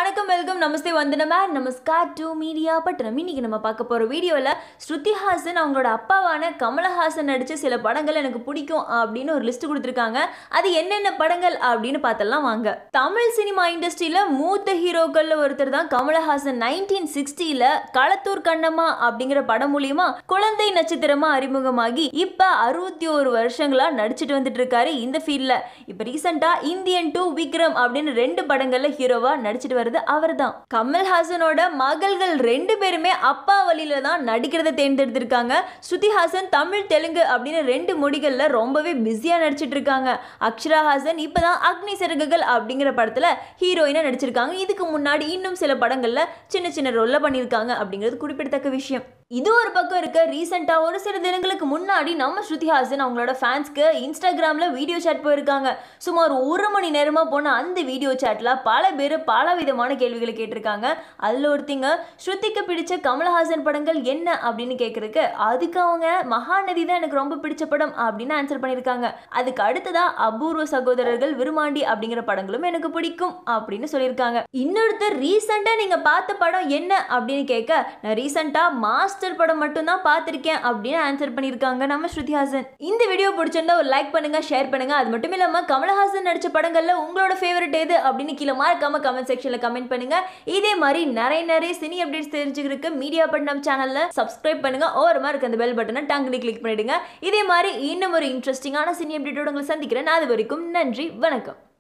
வணக்கம் வெல்கம் நமஸ்தே வந்தனமே நமஸ்கார் டு மீடியா பட்டணம் இன்னைக்கு நம்ம பார்க்க போகிற வீடியோவில் ஸ்ருதி ஹாசன் அவங்களோட அப்பாவான கமலஹாசன் நடித்த சில படங்கள் எனக்கு பிடிக்கும் அப்படின்னு ஒரு லிஸ்ட் கொடுத்துருக்காங்க அது என்னென்ன படங்கள் அப்படின்னு பார்த்தலாம் வாங்க தமிழ் சினிமா இண்டஸ்ட்ரியில் மூத்த ஹீரோக்களில் ஒருத்தர் தான் கமலஹாசன் நைன்டீன் சிக்ஸ்டியில் களத்தூர் கண்ணம்மா அப்படிங்கிற படம் மூலியமா குழந்தை நட்சத்திரமா அறிமுகமாகி இப்போ அறுபத்தி ஒரு வருஷங்களா நடிச்சிட்டு வந்துட்டு இருக்காரு இந்த ஃபீல்டில் இப்போ ரீசெண்டாக இந்தியன் டூ விக்ரம் அப்படின்னு ரெண்டு படங்கள்ல ஹீரோவா நடிச்சிட்டு வருது அவர் தான் கமல்ஹாசனோட மகள்கள் ரெண்டு பேருமே அப்பா வழியில தான் நடிக்கிறத தேர்ந்தெடுத்திருக்காங்க ஸ்ருதிஹாசன் தமிழ் தெலுங்கு அப்படின்னு ரெண்டு மொழிகள்ல ரொம்பவே பிஸியா நடிச்சிட்டு இருக்காங்க அக்ஷரா ஹாசன் இப்பதான் அக்னி சிறகுகள் அப்படிங்கிற படத்துல ஹீரோயினா நடிச்சிருக்காங்க இதுக்கு முன்னாடி இன்னும் சில படங்கள்ல சின்ன சின்ன ரோல்ல பண்ணியிருக்காங்க அப்படிங்கிறது குறிப்பிடத்தக்க விஷயம் இது ஒரு பக்கம் இருக்க ரீசெண்டாக ஒரு சில தினங்களுக்கு முன்னாடி நம்ம ஸ்ருதிஹாசன் அவங்களோட ஃபேன்ஸ்க்கு இன்ஸ்டாகிராமில் வீடியோ சேட் போயிருக்காங்க சுமார் ஒரு மணி நேரமாக போன அந்த வீடியோ சேட்டில் பல பேர் பல விதமான கேள்விகளை கேட்டிருக்காங்க அதில் ஒருத்திங்க ஸ்ருதிக்கு பிடிச்ச கமலஹாசன் படங்கள் என்ன அப்படின்னு கேட்குறதுக்கு அதுக்கு அவங்க மகாநதி தான் எனக்கு ரொம்ப பிடிச்ச படம் அப்படின்னு ஆன்சர் பண்ணியிருக்காங்க அதுக்கு அடுத்ததாக அபூர்வ சகோதரர்கள் விருமாண்டி அப்படிங்கிற படங்களும் எனக்கு பிடிக்கும் அப்படின்னு சொல்லியிருக்காங்க இன்னொருத்தர் ரீசெண்டாக நீங்கள் பார்த்த படம் என்ன அப்படின்னு கேட்க நான் ரீசெண்டாக மாஸ்டர் படம் மட்டும்தான் பார்த்துருக்கேன் அப்படின்னு ஆன்சர் பண்ணியிருக்காங்க நம்ம ஸ்ருதிஹாசன் இந்த வீடியோ பிடிச்சிருந்தா ஒரு லைக் பண்ணுங்க ஷேர் பண்ணுங்க அது மட்டும் இல்லாமல் கமலஹாசன் நடிச்ச படங்கள்ல உங்களோட ஃபேவரட் எது அப்படின்னு கீழே மறக்காம கமெண்ட் செக்ஷனில் கமெண்ட் பண்ணுங்க இதே மாதிரி நிறைய நிறைய சினி அப்டேட்ஸ் தெரிஞ்சுக்கிறதுக்கு மீடியா பட்டம் சேனலில் சப்ஸ்கிரைப் பண்ணுங்க ஓரமாக இருக்க அந்த பெல் பட்டனை டங்குனி கிளிக் பண்ணிடுங்க இதே மாதிரி இன்னும் ஒரு இன்ட்ரெஸ்டிங்கான சினி அப்டேட்டோட உங்களை சந்திக்கிறேன் அது வரைக்கும் நன்றி வணக்கம்